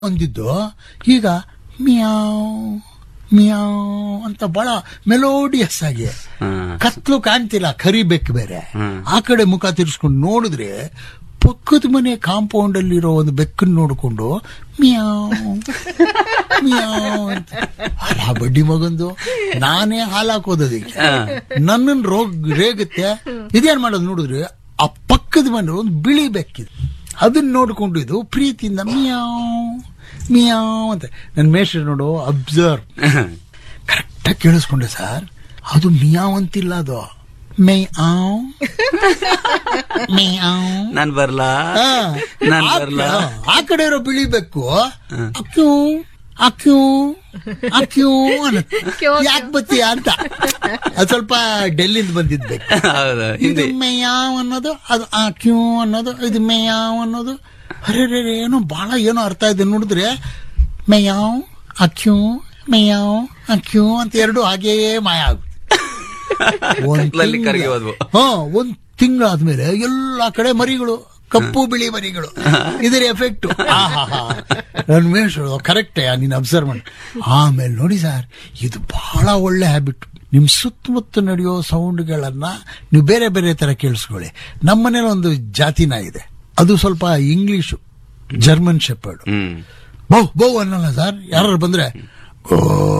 ಅಂದಿದ್ದು ಈಗ ಮಿಯಾವ್ ಮಿಯಾವ್ ಅಂತ ಬಹಳ ಮೆಲೋಡಿಯಸ್ ಆಗಿ ಹ್ಮ್. ಕತ್ಲು ಕಾಣ್ತಿಲ್ಲ ಕರಿಬೇಕು ಬೇರೆ ಹ್ಮ್. ಆ ಕಡೆ ಮುಖ ತಿರ್ಸ್ಕೊಂಡು ನೋಡಿದ್ರೆ ಪಕ್ಕದ ಮನೆ ಕಾಂಪೌಂಡ್ ಅಲ್ಲಿರೋ ಒಂದು ಬೆಕ್ಕನ್ನು ನೋಡಿಕೊಂಡು ಮಿಯಾವ್ ಮಿಯಾವ್ ಅಂತ ಅಲ್ಲ ಬಡ್ಡಿ ಮಗಂದು ನಾನೇ ಹಾಲು ಹಾಕೋದು ಅದಕ್ಕೆ ನನ್ನನ್ನು ರೋಗ್ ರೇಗುತ್ತೆ ಇದೇನ್ ಮಾಡೋದು ನೋಡಿದ್ರೆ ಆ ಪಕ್ಕದ ಮನೆ ಒಂದು ಬಿಳಿ ಬೆಕ್ಕಿದೆ ಅದನ್ನ ನೋಡ್ಕೊಂಡು ಇದು ಪ್ರೀತಿಯಿಂದ ಮಿಯಾವ್ ಮಿಯಾವ್ ಅಂತ ನನ್ನ ಮೇಷ್ಟ್ರು ನೋಡು ಅಬ್ಸರ್ವ್ ಕರೆಕ್ಟಾಗಿ ಕೇಳಿಸ್ಕೊಂಡೆ ಸರ್ ಅದು ಮಿಯಾವ್ ಅಂತಿಲ್ಲ ಅದು ಮೇ ಆವ್ ಮೇ ಆವ್ ನಾನ್ ಬರ್ಲಾ ಆ, ನಾನ್ ಆ- ಬರ್ಲಾ ಆ ಕಡೆ ಇರೋ ಬಿಳಿ ಬೆಕ್ಕು ಅಕ್ಯೂ ಅಕ್ಯೂ ಅಕ್ಯೂ ಅನ್ನತ್ತೆ ಕ್ಯೂ, ಯಾಕೆ ಬತ್ತೀಯ ಅಂತ ಅದು ಸ್ವಲ್ಪ ಡೆಲ್ಲಿಂದ ಬಂದಿದ್ ಬೆಕ್ಕು ಹೌದು ಇದು ಹಿಂದಿ ಮೇಯಾವ್ ಅನ್ನೋದು ಅದು ಆ ಕ್ಯೂ ಅನ್ನೋದು ಇದು ಮೇಯಾವ್ ಅನ್ನೋದು ಅರೆ ರೇ ರೇ, ಏನೋ ಬಹಳ ಏನೋ ಅರ್ಥ ಇದೆ ನೋಡಿದ್ರೆ ಮೇಯಾವ್ ಅಕ್ಯೂ ಮೇಯಾವ್ ಅಕ್ಯೂ ಅಂತ ಎರಡು ಹಾಗೆಯೇ ಮಾಯ ಆಗುತ್ತೆ ಒಂದ್ ಕತ್ಲಲ್ಲಿ ತಿಂಗ್ಳು- ಕರಗಿ ಹೋದ್ವು. ಹಾ ಒಂದ್ ತಿಂಗಳಾದ್ಮೇಲೆ ಎಲ್ಲಾ ಕಡೆ ಮರಿಗಳು ಕಪ್ಪು ಬಿಳಿ ಮರಿಗಳು ಇದರ ಎಫೆಕ್ಟ್ ನನ್ನ ಮೇಷರು ಕರೆಕ್ಟೇ ನೀನು ಅಬ್ಸರ್ವ್ ಮಾಡಿ ಆಮೇಲೆ ನೋಡಿ ಸರ್ ಇದು ಬಹಳ ಒಳ್ಳೆ ಹ್ಯಾಬಿಟ್ ನಿಮ್ ಸುತ್ತಮುತ್ತ ನಡೆಯೋ ಸೌಂಡ್ಗಳನ್ನ ನೀವು ಬೇರೆ ಬೇರೆ ತರ ಕೇಳಿಸ್ಕೊಳ್ಳಿ ನಮ್ಮನೇಲಿ ಒಂದು ಜಾತಿ ನಾಯಿ ಇದೆ ಅದು ಸ್ವಲ್ಪ English German shepherd hmm bow bow ಅನ್ನಲ್ಲ ಸರ್ ಯಾರು ಬಂದ್ರೆ ಗೋ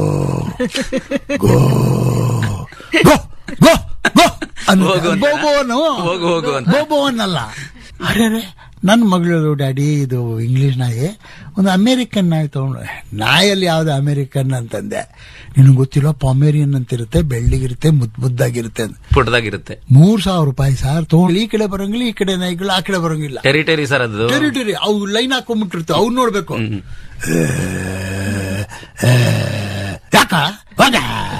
ಗೋ ಗೋ ಗೋ ಗೋ ಅನ್ನುತ್ತೆ. ಹೋಗು ಅಂತ. ಬೌ ಬೌ ಅನ್ನು ಹೋಗು, ಹೋಗು ಅಂತ. ಬೌ ಬೌ ಅನ್ನಲ್ಲ ಅರೆ ಅರೆ ನನ್ನ ಮಗಳು ಡ್ಯಾಡಿ ಇದು ಇಂಗ್ಲಿಷ್ ನಾಯಿ ಒಂದು ಅಮೇರಿಕನ್ ನಾಯಿ ತಗೊಂಡು ನಾಯಲ್ಲಿ ಯಾವ್ದು ಅಮೇರಿಕನ್ ಅಂತಂದೆ ನಿನಗೆ ಗೊತ್ತಿಲ್ಲ ಪಾಮೇರಿಯನ್ ಅಂತಿರುತ್ತೆ ಬೆಳ್ಳಿಗಿರುತ್ತೆ ಮುದ್ ಮುದ್ದಾಗಿರುತ್ತೆ ಅಂತ ಪುಟ್ಟದಾಗಿರುತ್ತೆ ಮೂರ್ ಸಾವಿರ ರೂಪಾಯಿ ಸರ್ ತಗೊಂಡು ಈ ಕಡೆ ಬರಂಗಿಲ್ಲ ಈ ಕಡೆ ನಾಯಿಗಳು ಆ ಕಡೆ ಬರಂಗಿಲ್ಲ ಟೆರಿಟರಿ ಸರ್ ಅದು ಟೆರಿಟರಿ ಅವು ಲೈನ್ ಹಾಕೊಂಡ್ಬಿಟ್ಟಿರ್ತಾವೆ ಅವ್ನು ನೋಡ್ಬೇಕು ಏ, ಏ, ಯಾಕ ಹೋಗ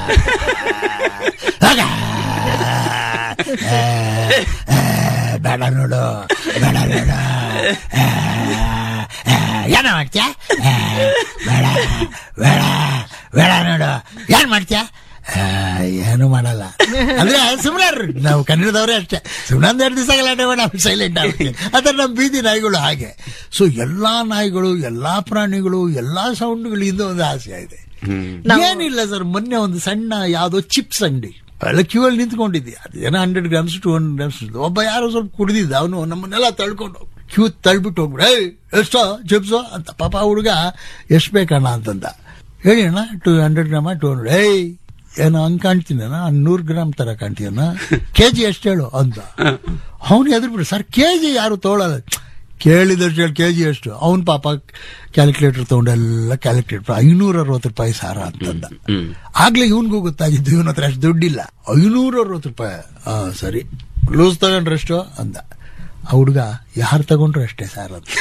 ಹೋಗ ಏ, ಏ, ಬೇಡ ನೋಡು ಬೇಡ ನೋಡು ಏ, ಏ, ಏನ ಮಾಡ್ತೀಯ ಏ, ಬೇಡ ಬೇಡ ಬೇಡ ನೋಡು ಏನ್ ಮಾಡ್ತೀಯ ಆ, ಏನು ಮಾಡಲ್ಲ ಅಂದ್ರೆ ಸುಮ್ಮನೆ ನಾವು ಕನ್ನಡದವರೇ ಅಷ್ಟೇ ಸುಮ್ಮನೆ ಒಂದ್ ಎರಡು ದಿವಸ ಗಲಾಟೆ ಮಾಡಿ ಸೈಲೆಂಟ್ ಆಗ್ತೀವಿ ಅದ್ರ ನಮ್ಮ ಬೀದಿ ನಾಯಿಗಳು ಹಾಗೆ ಸೊ ಎಲ್ಲಾ ನಾಯಿಗಳು ಎಲ್ಲಾ ಪ್ರಾಣಿಗಳು ಎಲ್ಲಾ ಸೌಂಡ್ಗಳಿಂದ ಒಂದು ಆಸೆ ಇದೆ ಹ್ಮ್ ಏನಿಲ್ಲ ಸರ್ ಮೊನ್ನೆ ಒಂದು ಸಣ್ಣ ಯಾವ್ದೋ ಚಿಪ್ಸ್ ಅಂಗಡಿ ಒಳ್ಳೆ ಕ್ಯೂ ಅಲ್ಲಿ ನಿಂತ್ಕೊಂಡಿದ್ದೆ ಅದೇನೋ hundred grams two hundred grams ಒಬ್ಬ ಯಾರೋ ಸ್ವಲ್ಪ ಕುಡಿದಿದ್ದ ಅವನು ನಮ್ಮನ್ನೆಲ್ಲ ತಳ್ಕೊಂಡು ಕ್ಯೂ ತಳ್ಬಿಟ್ಟು ಹೋಗ್ಬಿಡು ಏಯ್ ಎಷ್ಟೋ ಚಿಪ್ಸು ಅಂತ ಪಾಪ ಹುಡುಗ ಎಷ್ಟು ಬೇಕಣ್ಣ ಅಂತಂದ ಹೇಳಿ ಅಣ್ಣ two hundred gram two hundred ಏಯ್ ಏನೋ ಹಂಗ್ ಕಾಣ್ತೀನಣ್ಣ ನೂರು ಗ್ರಾಮ್ ತರ ಕಾಣ್ತೀಯಣ್ಣ ಕೆ ಜಿ ಎಷ್ಟು ಹೇಳು ಅಂತ ಅವನು ಎದುರು ಬಿಡು ಸರ್ ಕೆ ಜಿ ಯಾರು ತಗೊಳಲ್ಲ ಕೇಳಿದಷ್ಟು ಹೇಳಿ ಕೆ ಜಿ ಎಷ್ಟು ಅವನ್ ಪಾಪ ಕ್ಯಾಲ್ಕುಲೇಟರ್ ತಗೊಂಡೆಲ್ಲ ಕ್ಯಾಲ್ಕುಲೇಟರ್ ಐನೂರ ಅರವತ್ತು ರೂಪಾಯಿ ಸಾರ ಅಂತಂದ ಹ್ಮ್ ಆಗ್ಲೇ ಇವನ್ಗೂ ಗೊತ್ತಾಗಿದ್ದು ಇವನ ಹತ್ರ ಅಷ್ಟು ದುಡ್ಡಿಲ್ಲ ಐನೂರ ಅರವತ್ತು ರೂಪಾಯಿ ಹಾ ಸರಿ ಲೂಸ್ ತಗೊಂಡ್ರೆ ಎಷ್ಟು ಅಂದ ಆ ಹುಡುಗ ಯಾರು ತಗೊಂಡ್ರು ಅಷ್ಟೇ ಸರ್ ಅಂತ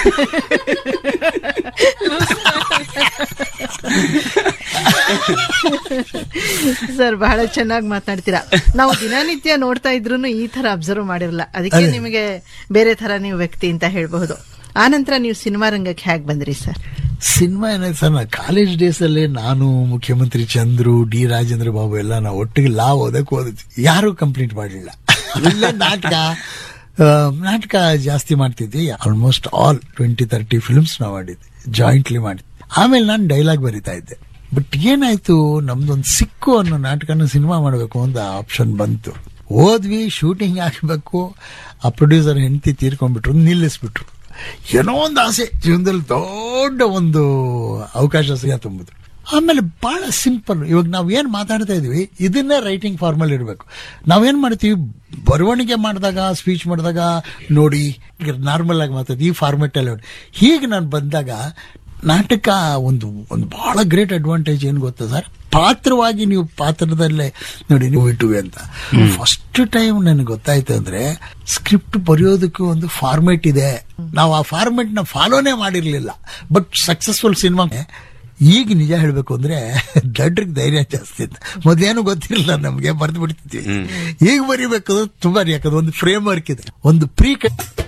ಸರ್ ಬಹಳ ಚೆನ್ನಾಗಿ ಮಾತನಾಡ್ತೀರಾ ನಾವು ದಿನನಿತ್ಯ ನೋಡ್ತಾ ಇದ್ರು ಈ ತರ ಅಬ್ಸರ್ವ್ ಮಾಡಿರಲ್ಲ ಅದಕ್ಕೆ ಅದೇ. ನಿಮಗೆ ಬೇರೆ ತರ ನೀವು ವ್ಯಕ್ತಿ ಅಂತ ಹೇಳಬಹುದು ಆನಂತರ ನೀವು ಸಿನಿಮಾ ರಂಗಕ್ಕೆ ಹೇಗೆ ಬಂದ್ರಿ ಸರ್ ಸಿನಿಮಾ ಏನಾಯ್ತು ಸರ್ ನಾ ಕಾಲೇಜ್ ಡೇಸ್ ಅಲ್ಲಿ ನಾನು ಮುಖ್ಯಮಂತ್ರಿ ಚಂದ್ರು ಡಿ ರಾಜೇಂದ್ರ ಬಾಬು ಎಲ್ಲ ನಾವು ಒಟ್ಟಿಗೆ ಲಾ ಓದಕ್ ಓದಿದ್ವಿ ಯಾರು ಕಂಪ್ಲೀಟ್ ಮಾಡಲಿಲ್ಲ ಅಲ್ಲೇ ನಾಟಕ ಆ, ನಾಟಕ ಜಾಸ್ತಿ ಮಾಡ್ತಿದ್ವಿ almost all twenty thirty films ನಾವು ಮಾಡಿದ್ವಿ ಜಾಯಿಂಟ್ಲಿ ಮಾಡಿದ್ವಿ ಆಮೇಲೆ ನಾನು ಡೈಲಾಗ್ ಬರಿತಾ ಇದ್ದೆ ಬಟ್ ಏನಾಯ್ತು ನಮ್ದೊಂದು ಸಿಕ್ಕು ಅನ್ನೋ ನಾಟಕನ ಸಿನಿಮಾ ಮಾಡಬೇಕು ಅಂತ ಆಪ್ಷನ್ ಬಂತು ಹೋದ್ವಿ ಶೂಟಿಂಗ್ ಹಾಕ್ಬೇಕು ಆ ಪ್ರೊಡ್ಯೂಸರ್ ಹೆಂಡತಿ ತೀರ್ಕೊಂಡ್ಬಿಟ್ರು ನಿಲ್ಲಿಸ್ಬಿಟ್ರು ಏನೋ ಒಂದು ಆಸೆ ಜೀವನದಲ್ಲಿ ದೊಡ್ಡ ಒಂದು ಅವಕಾಶ ಸಿಗ ತುಂಬಿದ್ರು ಆಮೇಲೆ ಬಹಳ ಸಿಂಪಲ್ ಇವಾಗ ನಾವು ಏನ್ ಮಾತಾಡ್ತಾ ಇದೀವಿ ಇದನ್ನೇ ರೈಟಿಂಗ್ ಫಾರ್ಮಲ್ ಇರಬೇಕು ನಾವೇನ್ ಮಾಡ್ತೀವಿ ಬರವಣಿಗೆ ಮಾಡಿದಾಗ ಸ್ಪೀಚ್ ಮಾಡಿದಾಗ ನೋಡಿ ನಾರ್ಮಲ್ ಆಗಿ ಮಾತಾಡ್ತೀವಿ ಈ ಫಾರ್ಮೆಟ್ ಅಲ್ಲಿ ನೋಡಿ. ಹೀಗೆ ನಾನು ಬಂದಾಗ ನಾಟಕ ಒಂದು ಒಂದು ಬಹಳ ಗ್ರೇಟ್ ಅಡ್ವಾಂಟೇಜ್ ಏನ್ ಗೊತ್ತಾ ಸರ್ ಪಾತ್ರವಾಗಿ ನೀವು ಪಾತ್ರದಲ್ಲೇ ನೋಡಿ ನೀವು ಇಟ್ಟುವೆ ಅಂತ ಫಸ್ಟ್ ಟೈಮ್ ನನಗೆ ಗೊತ್ತಾಯ್ತು ಅಂದ್ರೆ ಸ್ಕ್ರಿಪ್ಟ್ ಬರೆಯೋದಕ್ಕೂ ಒಂದು ಫಾರ್ಮೆಟ್ ಇದೆ ನಾವು ಆ ಫಾರ್ಮೆಟ್ ನ ಫಾಲೋನೇ ಮಾಡಿರ್ಲಿಲ್ಲ ಬಟ್ ಸಕ್ಸಸ್ಫುಲ್ ಸಿನಿಮಾ ಈಗ ನಿಜ ಹೇಳ್ಬೇಕು ಅಂದ್ರೆ ದಡ್ರಿಗೆ ಧೈರ್ಯ ಜಾಸ್ತಿ ಅಂತ ಮೊದ್ಲೇನು ಗೊತ್ತಿರಲಿಲ್ಲ ನಮ್ಗೆ ಬರ್ದು ಬಿಡ್ತಿದ್ವಿ ಈಗ ಬರಿಬೇಕು ತುಂಬಾ ಯಾಕಂದ್ರೆ ಒಂದು ಫ್ರೇಮ್ ವರ್ಕ್ ಇದೆ ಒಂದು ಪ್ರೀ